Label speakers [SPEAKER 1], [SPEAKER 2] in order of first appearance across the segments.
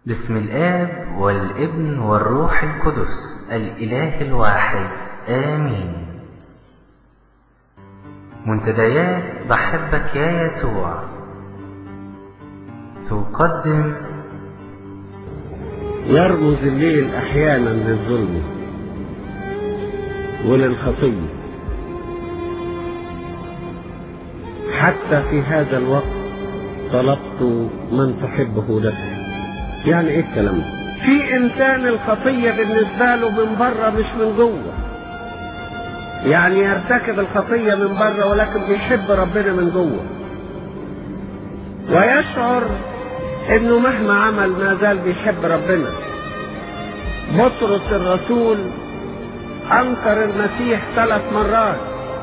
[SPEAKER 1] بسم الآب والابن والروح القدس الإله الواحد آمين منتديات بحبك يا يسوع تقدم
[SPEAKER 2] يرمز الليل احيانا للظلم وللخطيه حتى في هذا الوقت طلبت من تحبه نفسي يعني ايه الكلام ده في انسان الخطيه بالنسبه له من بره مش من جوه يعني يرتكب الخطيه من بره ولكن بيحب ربنا من جوه ويشعر انه مهما عمل ما زال بيحب ربنا بطرس الرسول انكر المسيح ثلاث مرات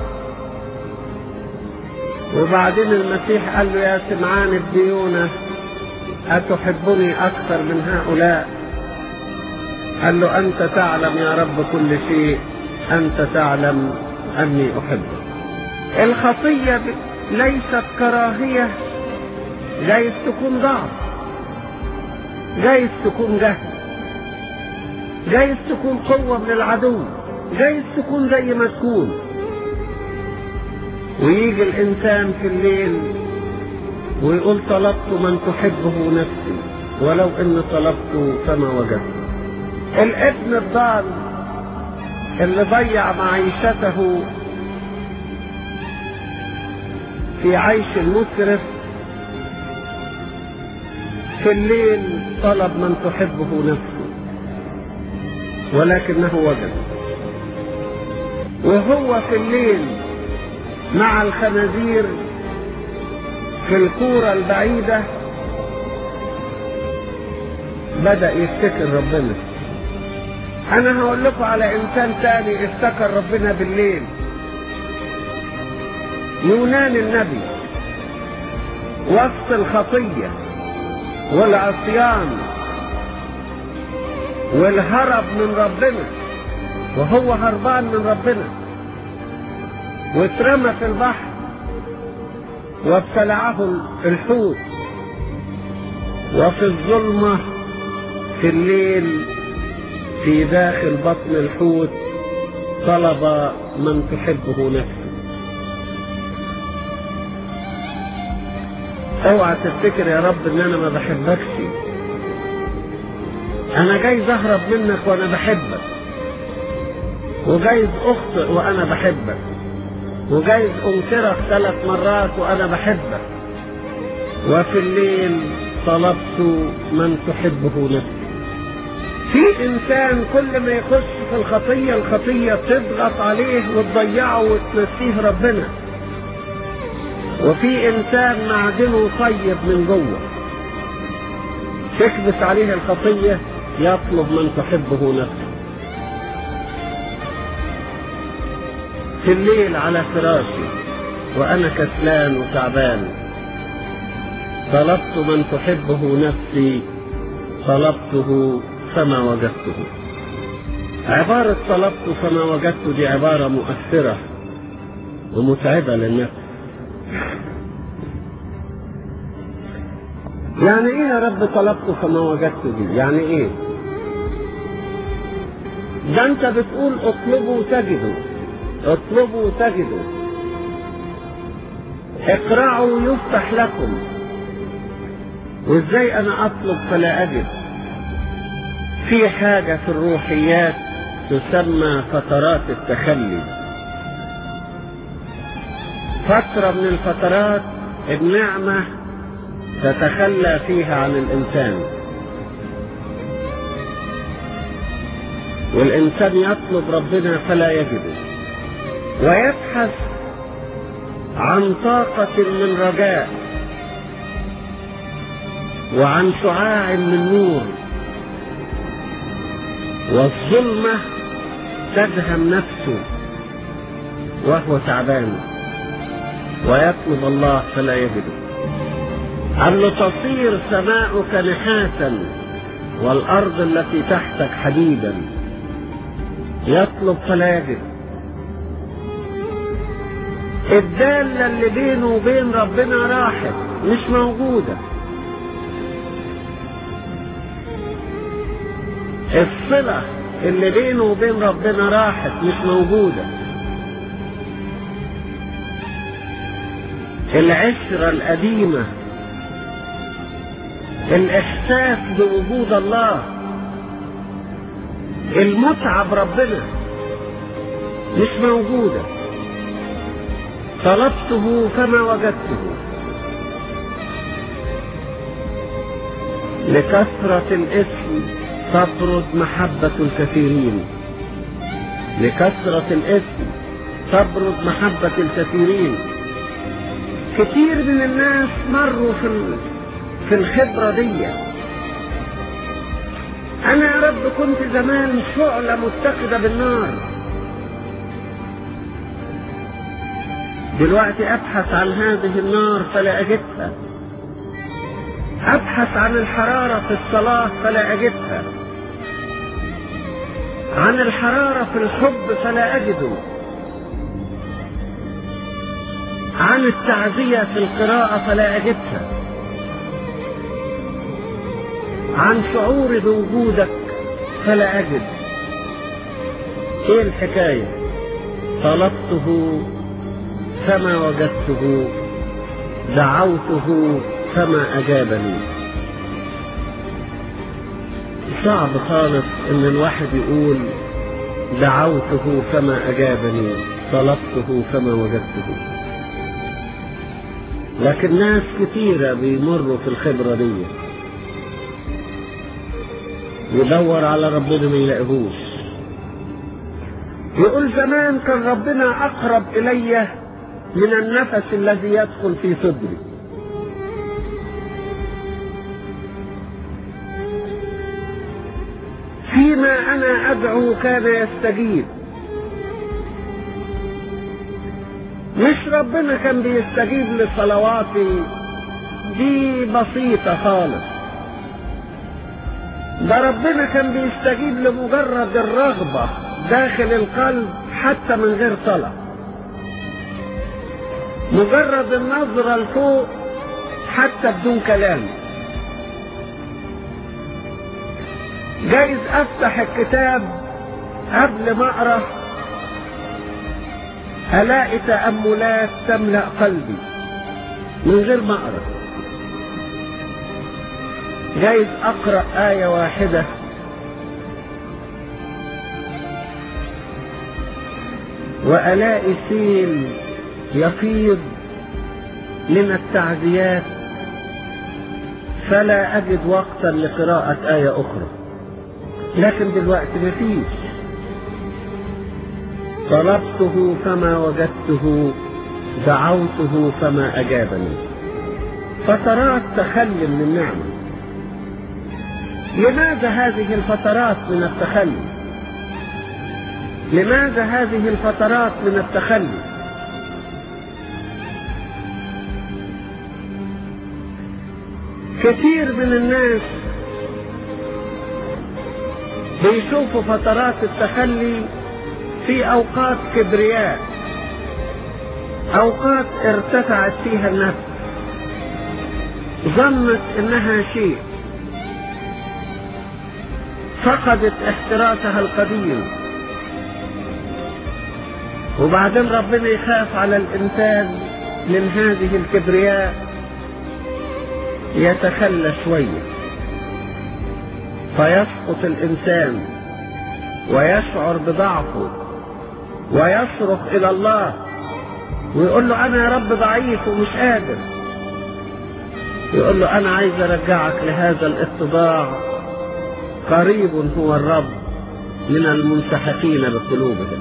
[SPEAKER 2] وبعدين المسيح قال له يا سمعان الديونة أتحبني أكثر من هؤلاء قال له أنت تعلم يا رب كل شيء أنت تعلم أني أحبك الخطية ليست كراهية جايز تكون ضعف جايز تكون جهل جايز تكون قوة من العدو جايز تكون زي ما تكون ويجي الإنسان في الليل ويقول طلبت من تحبه نفسي ولو إن طلبت فما وجدت الابن الضال اللي ضيع معيشته في عيش المسرف في الليل طلب من تحبه نفسه ولكنه وجد وهو في الليل مع الخنازير في الكورة البعيدة بدأ يفتكر ربنا أنا هقول لكم على إنسان تاني افتكر ربنا بالليل يونان النبي وسط الخطيه والعصيان والهرب من ربنا وهو هربان من ربنا واترمى في البحر وابتلعه الحوت وفي الظلمة في الليل في داخل بطن الحوت طلب من تحبه نفسه اوعى تفتكر يا رب ان انا ما بحبكش انا جايز اهرب منك وانا بحبك وجايز اخطئ وانا بحبك وجايز انكرك ثلاث مرات وانا بحبك وفي الليل طلبت من تحبه نفسي في انسان كل ما يخش في الخطيه الخطيه تضغط عليه وتضيعه وتنسيه ربنا وفي انسان معدنه طيب من جوه تكبس عليه الخطيه يطلب من تحبه نفسه في الليل على فراشي وانا كسلان وتعبان طلبت من تحبه نفسي طلبته فما وجدته عبارة طلبت فما وجدت دي عبارة مؤثرة ومتعبة للنفس يعني ايه يا رب طلبت فما وجدت دي يعني ايه ده انت بتقول اطلبوا تجدوا اطلبوا تجدوا اقرعوا يفتح لكم وازاي انا اطلب فلا اجد في حاجة في الروحيات تسمى فترات التخلي فترة من الفترات النعمة تتخلى فيها عن الإنسان والإنسان يطلب ربنا فلا يجده ويبحث عن طاقة من رجاء وعن شعاع من نور والظلمة تدهم نفسه وهو تعبان ويطلب الله فلا يجده أن تصير سماؤك نحاسا والأرض التي تحتك حديدا يطلب فلا يجد الدالة اللي بينه وبين ربنا راحت مش موجودة الصلة اللي بينه وبين ربنا راحت مش موجودة العشرة القديمة الإحساس بوجود الله المتعة بربنا مش موجودة طلبته فما وجدته لكثرة الاسم تطرد محبة الكثيرين لكثرة الاسم تبرد محبة الكثيرين كتير من الناس مروا في في الخبرة دي أنا يا رب كنت زمان شعلة متقدة بالنار دلوقتي أبحث عن هذه النار فلا أجدها أبحث عن الحرارة في الصلاة فلا أجدها عن الحرارة في الحب فلا أجده عن التعزية في القراءة فلا أجدها عن شعور بوجودك فلا أجد إيه الحكاية طلبته فما وجدته دعوته فما أجابني صعب خالص إن الواحد يقول دعوته فما أجابني طلبته فما وجدته لكن ناس كتيرة بيمروا في الخبرة دي يدور على ربنا ما يلاقيهوش يقول زمان كان ربنا أقرب إلي من النفس الذي يدخل في صدري فيما أنا أدعو كان يستجيب مش ربنا كان بيستجيب لصلواتي دي بسيطة خالص ده ربنا كان بيستجيب لمجرد الرغبة داخل القلب حتى من غير طلب مجرد النظرة لفوق حتى بدون كلام جايز افتح الكتاب قبل ما اقرا الاقي تاملات تملا قلبي من غير ما اقرا جايز اقرا ايه واحده والاقي سيل يفيض من التعزيات فلا اجد وقتا لقراءه ايه اخرى لكن دلوقتي مفيش طلبته فما وجدته دعوته فما أجابني فترات تخلي من النعمة لماذا هذه الفترات من التخلي لماذا هذه الفترات من التخلي كثير من الناس بيشوفوا فترات التخلي في اوقات كبرياء اوقات ارتفعت فيها النفس ظنت انها شيء فقدت احتراسها القديم وبعدين ربنا يخاف على الانسان من هذه الكبرياء يتخلى شويه فيسقط الإنسان ويشعر بضعفه ويصرخ إلى الله ويقول له أنا يا رب ضعيف ومش قادر يقول له أنا عايز أرجعك لهذا الاتضاع قريب هو الرب من المنسحقين بقلوبهم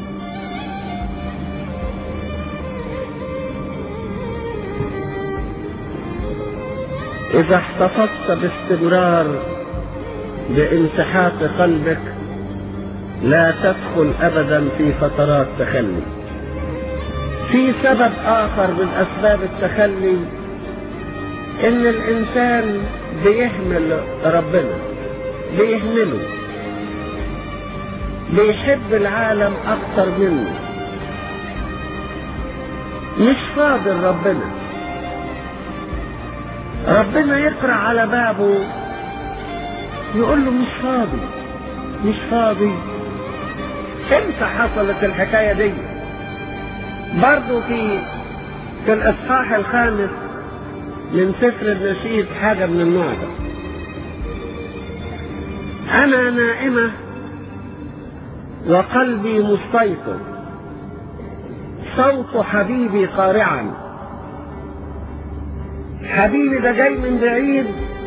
[SPEAKER 2] إذا احتفظت باستمرار بانسحاق قلبك لا تدخل ابدا في فترات تخلي في سبب اخر من اسباب التخلي ان الانسان بيهمل ربنا بيهمله بيحب العالم اكتر منه مش فاضل ربنا ربنا يقرا على بابه يقول له مش فاضي مش فاضي امتى حصلت الحكاية دي برضو في في الاصحاح الخامس من سفر النشيد حاجة من النوع ده انا نائمة وقلبي مستيقظ صوت حبيبي قارعا حبيبي ده جاي من بعيد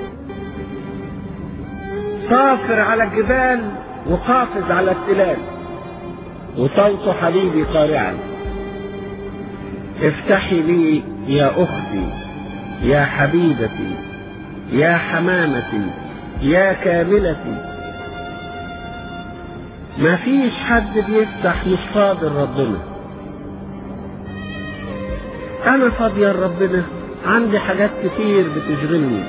[SPEAKER 2] صافر على الجبال وقافز على التلال وصوت حبيبي قارعا افتحي لي يا اختي يا حبيبتي يا حمامتي يا كاملتي ما فيش حد بيفتح مش فاضي ربنا انا فاضية لربنا عندي حاجات كتير بتشغلني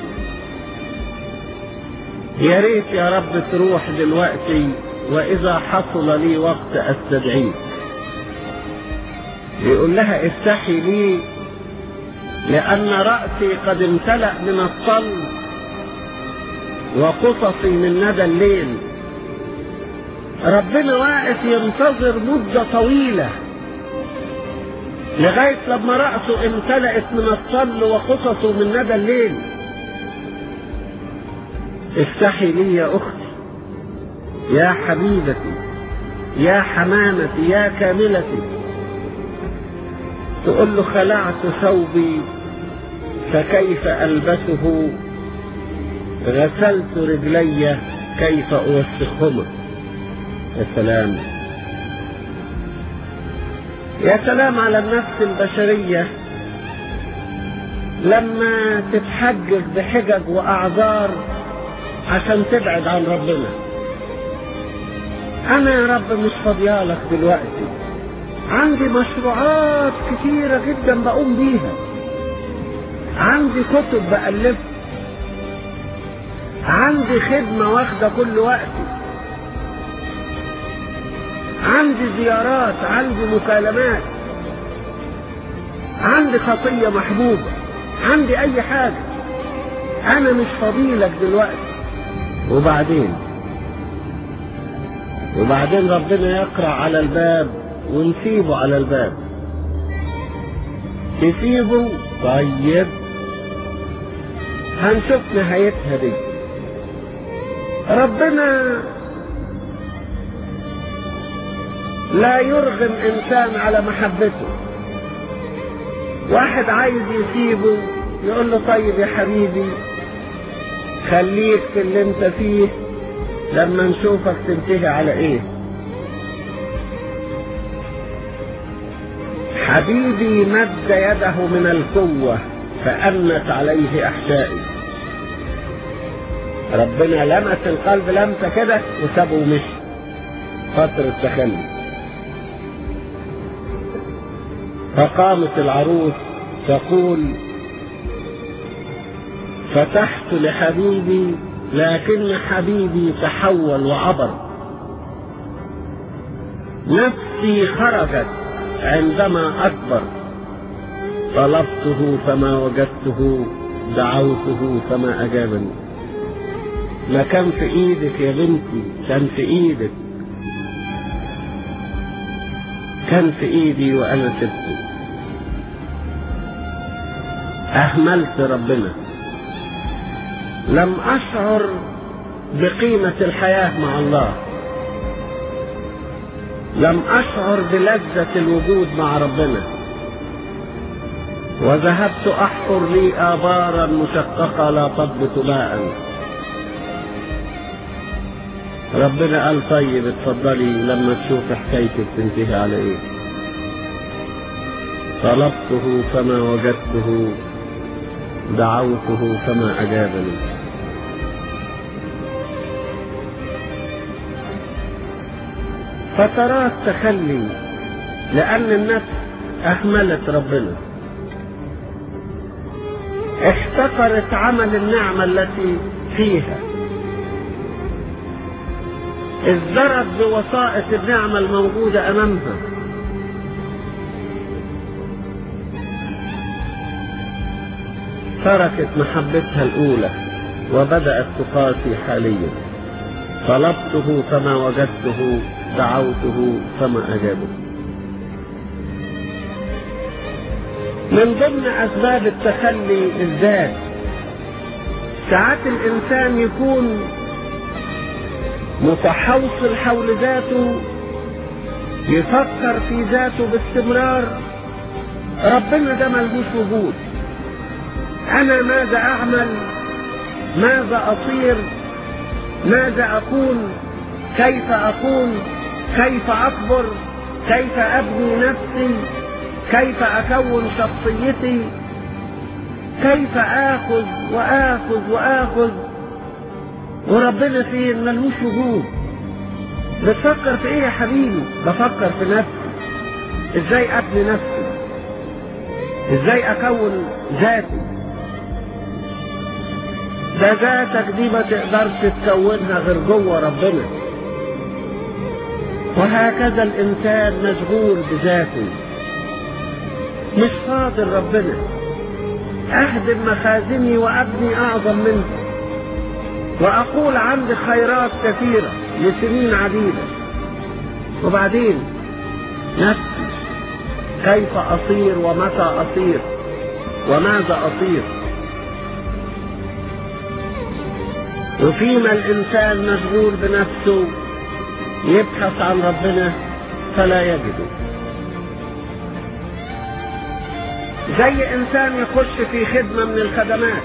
[SPEAKER 2] يا ريت يا رب تروح دلوقتي واذا حصل لي وقت استدعيك يقول لها افتحي لي لان رأسي قد امتلأ من الطل وقصصي من ندى الليل ربنا واقف ينتظر مدة طويلة لغاية لما رأسه امتلأت من الطل وقصصه من ندى الليل افتحي لي يا أختي يا حبيبتي يا حمامتي يا كاملتي تقول له خلعت ثوبي فكيف ألبسه غسلت رجلي كيف أوسخهما يا سلام يا سلام على النفس البشرية لما تتحجج بحجج وأعذار عشان تبعد عن ربنا أنا يا رب مش فاضيالك دلوقتي عندي مشروعات كتيرة جدا بقوم بيها عندي كتب بألفها عندي خدمة واخدة كل وقتي عندي زيارات عندي مكالمات عندي خطية محبوبة عندي أي حاجة أنا مش فضيلك دلوقتي وبعدين وبعدين ربنا يقرأ على الباب ونسيبه على الباب تسيبه طيب هنشوف نهايتها دي ربنا لا يرغم انسان على محبته واحد عايز يسيبه يقول له طيب يا حبيبي خليك في اللي انت فيه لما نشوفك تنتهي على ايه حبيبي مد يده من القوة فأنت عليه أحشائي ربنا لمس القلب لمسة كده وسابه ومشي فترة تخلي فقامت العروس تقول فتحت لحبيبي لكن حبيبي تحول وعبر نفسي خرجت عندما أكبر طلبته فما وجدته دعوته فما أجابني ما كان في إيدك يا بنتي كان في إيدك كان في إيدي وأنا سبته أهملت ربنا لم أشعر بقيمة الحياة مع الله لم أشعر بلذة الوجود مع ربنا وذهبت أحفر لي آبارا مشققة لا تضبط ماء ربنا قال طيب اتفضلي لما تشوف حكايتك تنتهي على ايه طلبته فما وجدته دعوته فما أجابني فترات تخلي لأن النفس أهملت ربنا احتقرت عمل النعمة التي فيها ازدرت بوسائط النعمة الموجودة أمامها تركت محبتها الأولى وبدأت تقاسي حاليا طلبته فما وجدته دعوته فما أجابه من ضمن أسباب التخلي الذات ساعات الإنسان يكون متحوصل حول ذاته يفكر في ذاته باستمرار ربنا ده ملهوش وجود أنا ماذا أعمل ماذا أصير ماذا أكون كيف أكون كيف أكبر كيف أبني نفسي كيف أكون شخصيتي كيف آخذ وآخذ وآخذ وربنا فين ملهوش وجود بتفكر في ايه يا حبيبي بفكر في نفسي ازاي ابني نفسي ازاي اكون ذاتي ده ذاتك دي ما تقدرش تكونها غير جوه ربنا وهكذا الانسان مشغول بذاته مش فاضل ربنا اهدم مخازني وابني اعظم منه واقول عندي خيرات كثيره لسنين عديده وبعدين نفسي كيف اصير ومتى اصير وماذا اصير وفيما الانسان مشغول بنفسه يبحث عن ربنا فلا يجده زي انسان يخش في خدمة من الخدمات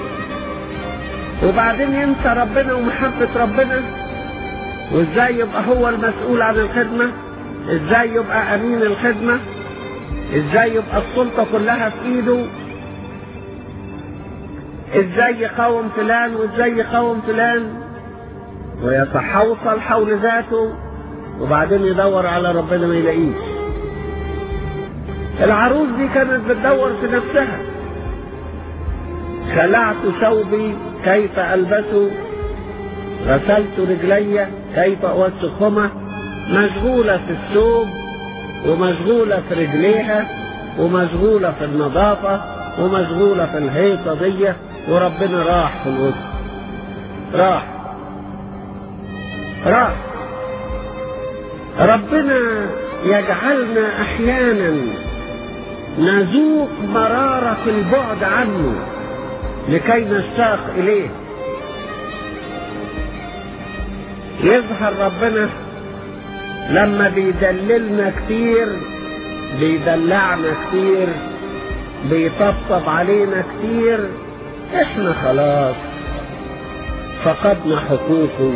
[SPEAKER 2] وبعدين ينسى ربنا ومحبة ربنا وازاي يبقى هو المسؤول عن الخدمة ازاي يبقى امين الخدمة ازاي يبقى السلطة كلها في ايده ازاي يقاوم فلان وازاي يقاوم فلان ويتحوصل حول ذاته وبعدين يدور على ربنا ما يلاقيش العروس دي كانت بتدور في نفسها خلعت ثوبي كيف البسه غسلت رجلي كيف اوسخهما مشغوله في الثوب ومشغوله في رجليها ومشغوله في النظافه ومشغوله في الهيصه دي وربنا راح في الوسط راح راح ربنا يجعلنا احيانا نذوق مرارة البعد عنه لكي نشتاق إليه يظهر ربنا لما بيدللنا كتير بيدلعنا كتير بيطبطب علينا كتير احنا خلاص فقدنا حقوقه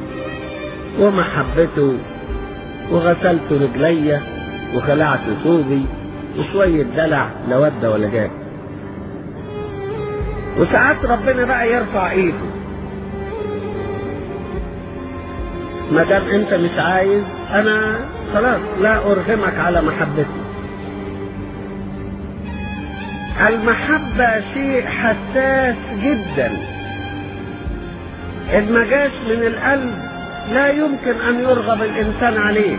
[SPEAKER 2] ومحبته وغسلت رجلي وخلعت ثوبي وشوية دلع لا ود ولا جاب وساعات ربنا بقى يرفع ايده ما دام انت مش عايز انا خلاص لا ارغمك على محبتي المحبة شيء حساس جدا إن ما جاش من القلب لا يمكن أن يرغب الإنسان عليه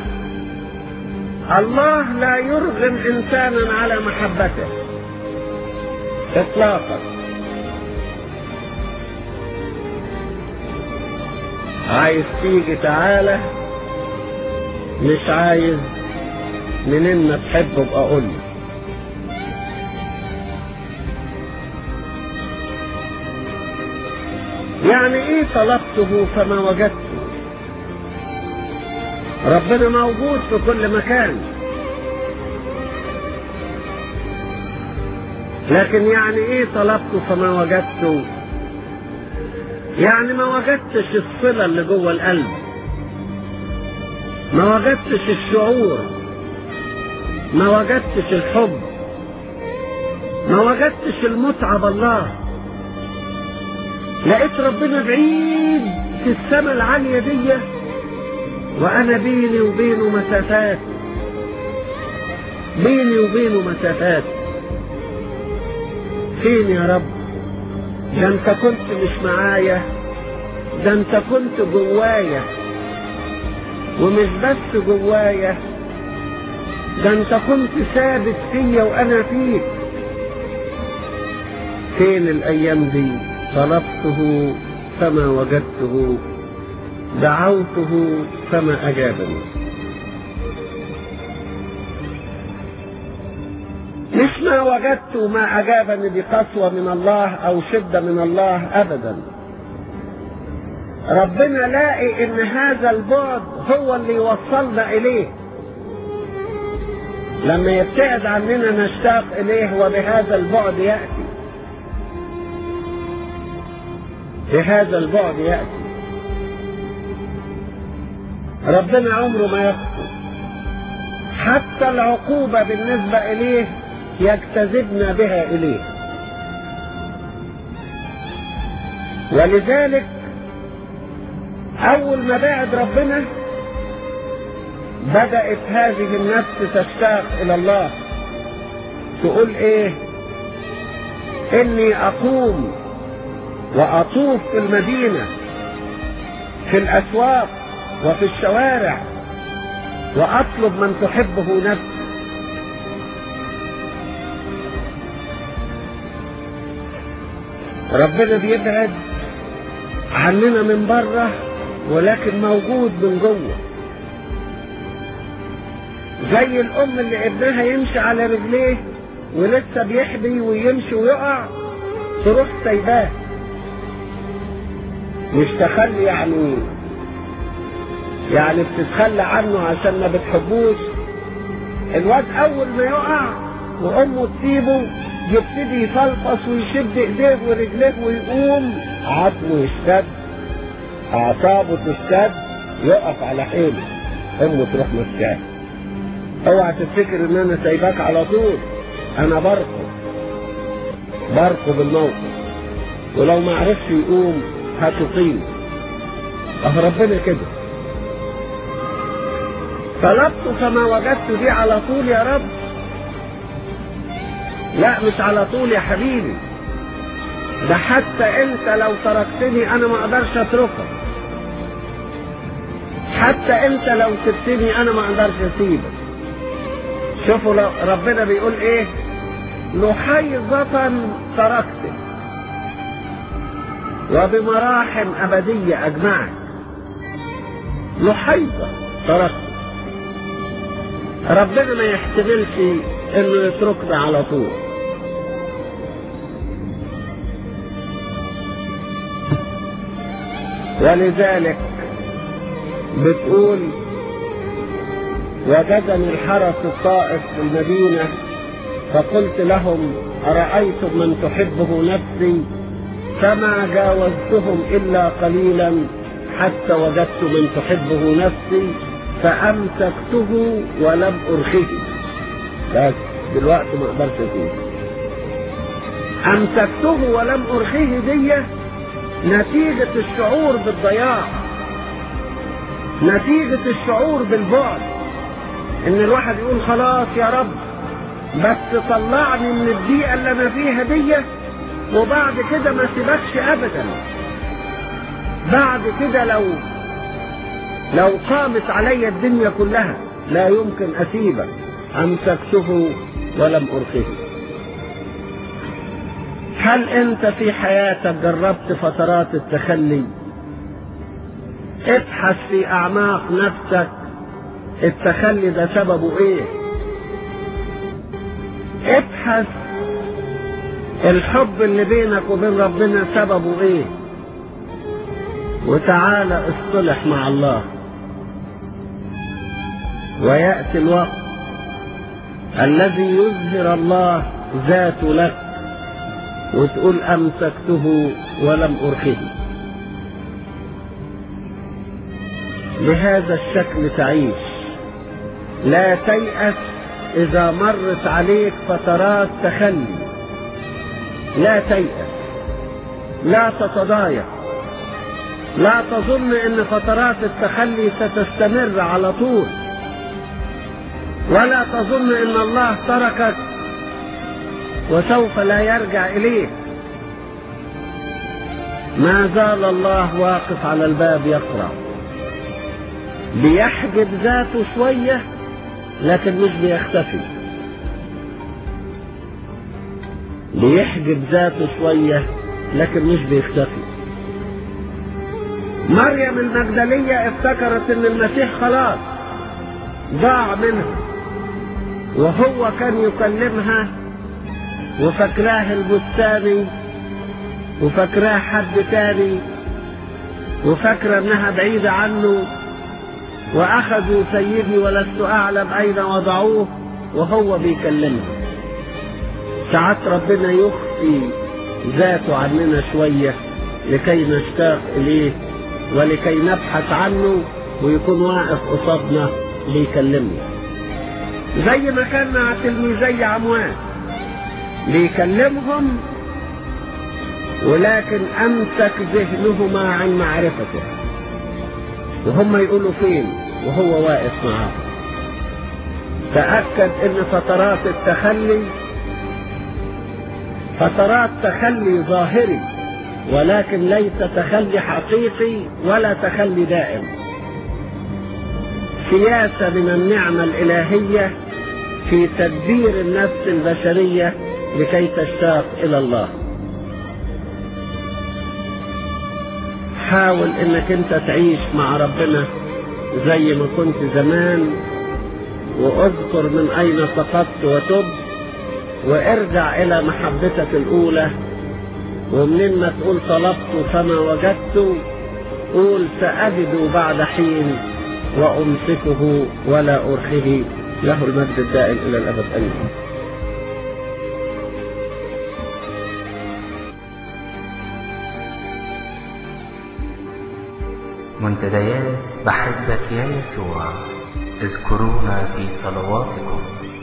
[SPEAKER 2] الله لا يرغم إنسانا على محبته إطلاقا عايز تيجي تعالى مش عايز منين ما تحبه بقى قول لي يعني ايه طلبته فما وجدته ربنا موجود في كل مكان لكن يعني ايه طلبته فما وجدته يعني ما وجدتش الصلة اللي جوه القلب ما وجدتش الشعور ما وجدتش الحب ما وجدتش المتعة بالله لقيت ربنا بعيد في السماء العالية دي وأنا بيني وبينه مسافات بيني وبينه مسافات فين يا رب ده انت كنت مش معايا ده انت كنت جوايا ومش بس جوايا ده انت كنت ثابت فيا وانا فيك فين الايام دي طلبته فما وجدته دعوته فما أجابني مش ما وجدت ما أجابني بقسوة من الله أو شدة من الله أبدا ربنا لاقي إن هذا البعد هو اللي يوصلنا إليه لما يبتعد عننا نشتاق إليه وبهذا البعد يأتي بهذا البعد يأتي ربنا عمره ما يخفو حتى العقوبة بالنسبة إليه يجتذبنا بها إليه ولذلك أول ما بعد ربنا بدأت هذه النفس تشتاق إلى الله تقول إيه إني أقوم وأطوف في المدينة في الأسواق وفي الشوارع وأطلب من تحبه نفسي ربنا بيبعد عننا من بره ولكن موجود من جوه زي الام اللي ابنها يمشي على رجليه ولسه بيحبي ويمشي ويقع تروح سايباه مش تخلي يعني يعني بتتخلى عنه عشان ما بتحبوش الواد اول ما يقع وامه تسيبه يبتدي يفلفص ويشد ايديه ورجليه ويقوم عظمه يشتد اعصابه تشتد يقف على حيله امه تروح مسكاه اوعى تفتكر ان انا سايباك على طول انا برقب برقب الموقف ولو ما عرفش يقوم هتقيم اه ربنا كده طلبت فما وجدت دي على طول يا رب لا مش على طول يا حبيبي ده حتى انت لو تركتني انا ما اقدرش اتركك حتى انت لو سبتني انا ما اقدرش اسيبك شوفوا لو ربنا بيقول ايه لحيظة تركتك وبمراحم أبدية أجمعك لحيظة تركتك ربنا ما يحتملش انه يتركنا على طول ولذلك بتقول وجدني الحرس الطائف في المدينة فقلت لهم أرأيتم من تحبه نفسي فما جاوزتهم إلا قليلا حتى وجدت من تحبه نفسي فأمسكته ولم أرخه بس دلوقتي ما اقدرش فيه أمسكته ولم أرخه دي نتيجة الشعور بالضياع نتيجة الشعور بالبعد ان الواحد يقول خلاص يا رب بس طلعني من الضيقة اللي انا فيها دي وبعد كده ما سيبكش ابدا بعد كده لو لو قامت علي الدنيا كلها لا يمكن اسيبك امسكته ولم ارخه هل انت في حياتك جربت فترات التخلي ابحث في اعماق نفسك التخلي ده سببه ايه ابحث الحب اللي بينك وبين ربنا سببه ايه وتعالى اصطلح مع الله ويأتي الوقت الذي يظهر الله ذاته لك وتقول أمسكته ولم أرخه بهذا الشكل تعيش لا تيأس إذا مرت عليك فترات تخلي لا تيأس لا تتضايق لا تظن ان فترات التخلي ستستمر على طول ولا تظن ان الله تركك وسوف لا يرجع اليك ما زال الله واقف على الباب يقرا بيحجب ذاته شويه لكن مش بيختفي بيحجب ذاته شويه لكن مش بيختفي مريم المجدلية افتكرت ان المسيح خلاص ضاع منها وهو كان يكلمها وفاكراه البستاني وفاكراه حد تاني وفاكرة انها بعيدة عنه واخذوا سيدي ولست اعلم اين وضعوه وهو بيكلمها ساعات ربنا يخفي ذاته عننا شوية لكي نشتاق اليه ولكي نبحث عنه ويكون واقف قصادنا ليكلمنا زي ما كان مع تلميذي عموان ليكلمهم ولكن امسك ذهنهما عن معرفته وهم يقولوا فين وهو واقف معاهم تأكد ان فترات التخلي فترات تخلي ظاهري ولكن ليس تخلي حقيقي ولا تخلي دائم سياسة من النعمة الإلهية في تدبير النفس البشرية لكي تشتاق إلى الله حاول انك انت تعيش مع ربنا زي ما كنت زمان واذكر من اين سقطت وتب وارجع الى محبتك الاولى ومنين ما تقول طلبت فما وجدت قول سأجد بعد حين وأمسكه ولا أرخه له المجد الدائم إلى الأبد أمين
[SPEAKER 1] منتديات بحبك يا يسوع اذكرونا في صلواتكم